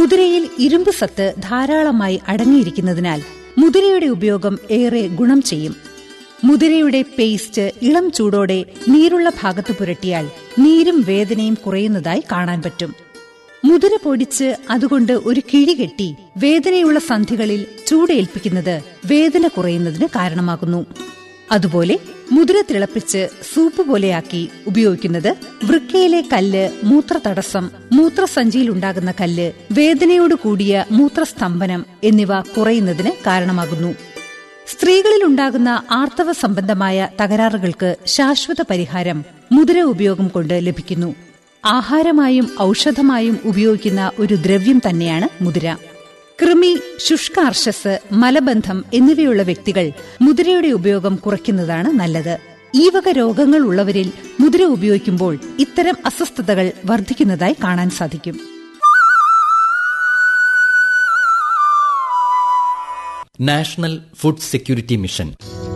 മുതിരയിൽ ഇരുമ്പ് സത്ത് ധാരാളമായി അടങ്ങിയിരിക്കുന്നതിനാൽ മുതിരയുടെ ഉപയോഗം ഏറെ ഗുണം ചെയ്യും മുതിരയുടെ പേസ്റ്റ് ഇളം ചൂടോടെ നീരുള്ള ഭാഗത്ത് പുരട്ടിയാൽ നീരും വേദനയും കുറയുന്നതായി കാണാൻ പറ്റും മുതിര പൊടിച്ച് അതുകൊണ്ട് ഒരു കിഴി കെട്ടി വേദനയുള്ള സന്ധികളിൽ ചൂടേൽപ്പിക്കുന്നത് വേദന കുറയുന്നതിന് കാരണമാകുന്നു അതുപോലെ മുതിര തിളപ്പിച്ച് സൂപ്പ് പോലെയാക്കി ഉപയോഗിക്കുന്നത് വൃക്കയിലെ കല്ല് മൂത്രതടസ്സം മൂത്രസഞ്ചിയിലുണ്ടാകുന്ന കല്ല് വേദനയോട് കൂടിയ മൂത്രസ്തംഭനം എന്നിവ കുറയുന്നതിന് കാരണമാകുന്നു സ്ത്രീകളിൽ ഉണ്ടാകുന്ന ആർത്തവ സംബന്ധമായ തകരാറുകൾക്ക് ശാശ്വത പരിഹാരം മുതിര ഉപയോഗം കൊണ്ട് ലഭിക്കുന്നു ആഹാരമായും ഔഷധമായും ഉപയോഗിക്കുന്ന ഒരു ദ്രവ്യം തന്നെയാണ് മുതിര കൃമി ശുഷ്കാർശസ് മലബന്ധം എന്നിവയുള്ള വ്യക്തികൾ മുതിരയുടെ ഉപയോഗം കുറയ്ക്കുന്നതാണ് നല്ലത് ഈ വക രോഗങ്ങൾ ഉള്ളവരിൽ മുതിര ഉപയോഗിക്കുമ്പോൾ ഇത്തരം അസ്വസ്ഥതകൾ വർദ്ധിക്കുന്നതായി കാണാൻ സാധിക്കും നാഷണൽ ഫുഡ് സെക്യൂരിറ്റി മിഷൻ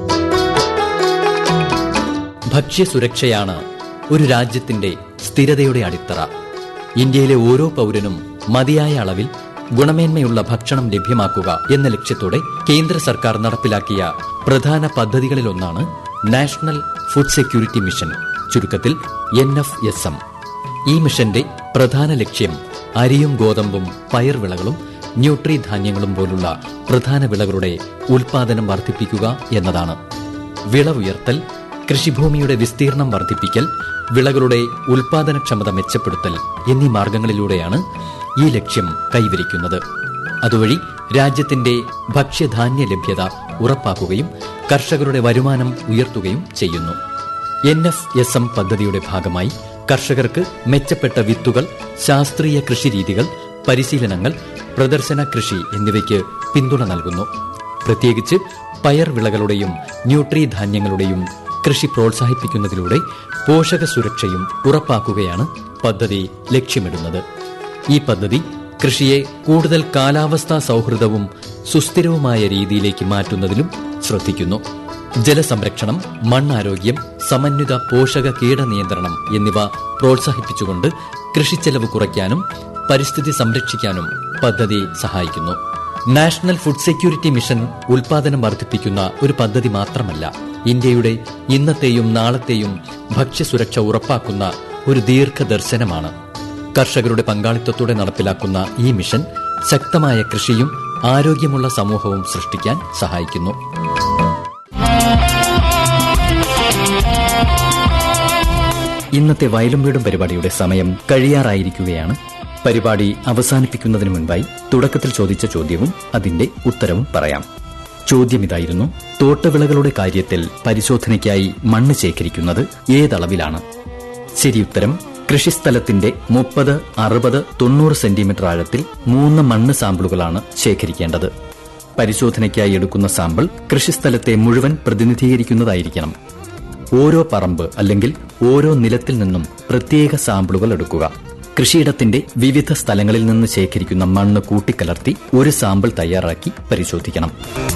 ഭക്ഷ്യസുരക്ഷയാണ് ഒരു രാജ്യത്തിന്റെ സ്ഥിരതയുടെ അടിത്തറ ഇന്ത്യയിലെ ഓരോ പൗരനും മതിയായ അളവിൽ ഗുണമേന്മയുള്ള ഭക്ഷണം ലഭ്യമാക്കുക എന്ന ലക്ഷ്യത്തോടെ കേന്ദ്ര സർക്കാർ നടപ്പിലാക്കിയ പ്രധാന പദ്ധതികളിലൊന്നാണ് നാഷണൽ ഫുഡ് സെക്യൂരിറ്റി മിഷൻ ചുരുക്കത്തിൽ എൻ എഫ് എസ് എം ഈ മിഷന്റെ പ്രധാന ലക്ഷ്യം അരിയും ഗോതമ്പും പയർവിളകളും ന്യൂട്രി ധാന്യങ്ങളും പോലുള്ള പ്രധാന വിളകളുടെ ഉൽപാദനം വർദ്ധിപ്പിക്കുക എന്നതാണ് വിളവുയർത്തൽ കൃഷിഭൂമിയുടെ വിസ്തീർണം വർദ്ധിപ്പിക്കൽ വിളകളുടെ ഉൽപാദനക്ഷമത മെച്ചപ്പെടുത്തൽ എന്നീ മാർഗങ്ങളിലൂടെയാണ് ഈ ലക്ഷ്യം കൈവരിക്കുന്നത് അതുവഴി രാജ്യത്തിന്റെ ഭക്ഷ്യധാന്യ ലഭ്യത ഉറപ്പാക്കുകയും കർഷകരുടെ വരുമാനം ഉയർത്തുകയും ചെയ്യുന്നു എൻ എഫ് എസ് എം പദ്ധതിയുടെ ഭാഗമായി കർഷകർക്ക് മെച്ചപ്പെട്ട വിത്തുകൾ ശാസ്ത്രീയ കൃഷിരീതികൾ പരിശീലനങ്ങൾ പ്രദർശന കൃഷി എന്നിവയ്ക്ക് പിന്തുണ നൽകുന്നു പ്രത്യേകിച്ച് പയർ വിളകളുടെയും ന്യൂട്രി ധാന്യങ്ങളുടെയും കൃഷി പ്രോത്സാഹിപ്പിക്കുന്നതിലൂടെ പോഷക സുരക്ഷയും ഉറപ്പാക്കുകയാണ് പദ്ധതി ലക്ഷ്യമിടുന്നത് ഈ പദ്ധതി കൃഷിയെ കൂടുതൽ കാലാവസ്ഥാ സൗഹൃദവും സുസ്ഥിരവുമായ രീതിയിലേക്ക് മാറ്റുന്നതിലും ശ്രദ്ധിക്കുന്നു ജലസംരക്ഷണം മണ്ണാരോഗ്യം സമന്വിത പോഷക കീടനിയന്ത്രണം എന്നിവ പ്രോത്സാഹിപ്പിച്ചുകൊണ്ട് കൃഷിച്ചെലവ് കുറയ്ക്കാനും പരിസ്ഥിതി സംരക്ഷിക്കാനും പദ്ധതി സഹായിക്കുന്നു നാഷണൽ ഫുഡ് സെക്യൂരിറ്റി മിഷൻ ഉൽപാദനം വർദ്ധിപ്പിക്കുന്ന ഒരു പദ്ധതി മാത്രമല്ല ഇന്ത്യയുടെ ഇന്നത്തെയും നാളത്തെയും ഭക്ഷ്യസുരക്ഷ ഉറപ്പാക്കുന്ന ഒരു ദീർഘദർശനമാണ് കർഷകരുടെ പങ്കാളിത്തത്തോടെ നടപ്പിലാക്കുന്ന ഈ മിഷൻ ശക്തമായ കൃഷിയും ആരോഗ്യമുള്ള സമൂഹവും സൃഷ്ടിക്കാൻ സഹായിക്കുന്നു ഇന്നത്തെ വയലും വീടും പരിപാടിയുടെ സമയം കഴിയാറായിരിക്കുകയാണ് പരിപാടി അവസാനിപ്പിക്കുന്നതിന് മുൻപായി തുടക്കത്തിൽ ചോദിച്ച ചോദ്യവും അതിന്റെ ഉത്തരവും പറയാം ചോദ്യം ഇതായിരുന്നു തോട്ടവിളകളുടെ കാര്യത്തിൽ പരിശോധനയ്ക്കായി മണ്ണ് ശേഖരിക്കുന്നത് ഏതളവിലാണ് ശരിയുത്തരം കൃഷിസ്ഥലത്തിന്റെ മുപ്പത് അറുപത് തൊണ്ണൂറ് സെന്റിമീറ്റർ ആഴത്തിൽ മൂന്ന് മണ്ണ് സാമ്പിളുകളാണ് ശേഖരിക്കേണ്ടത് പരിശോധനയ്ക്കായി എടുക്കുന്ന സാമ്പിൾ കൃഷിസ്ഥലത്തെ മുഴുവൻ പ്രതിനിധീകരിക്കുന്നതായിരിക്കണം ഓരോ പറമ്പ് അല്ലെങ്കിൽ ഓരോ നിലത്തിൽ നിന്നും പ്രത്യേക സാമ്പിളുകൾ എടുക്കുക കൃഷിയിടത്തിന്റെ വിവിധ സ്ഥലങ്ങളിൽ നിന്ന് ശേഖരിക്കുന്ന മണ്ണ് കൂട്ടിക്കലർത്തി ഒരു സാമ്പിൾ തയ്യാറാക്കി പരിശോധിക്കണം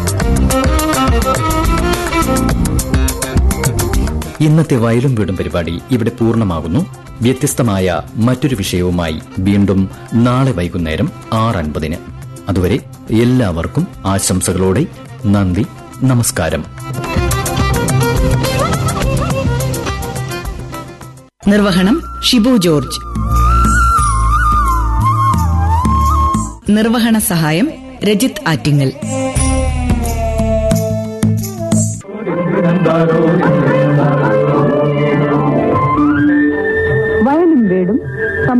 ഇന്നത്തെ വയലും വീടും പരിപാടി ഇവിടെ പൂർണ്ണമാകുന്നു വ്യത്യസ്തമായ മറ്റൊരു വിഷയവുമായി വീണ്ടും നാളെ വൈകുന്നേരം ആറ് അൻപതിന് അതുവരെ എല്ലാവർക്കും ആശംസകളോടെ നന്ദി നമസ്കാരം നിർവഹണം ഷിബു ജോർജ് നിർവഹണ സഹായം രജിത് ആറ്റിങ്ങൽ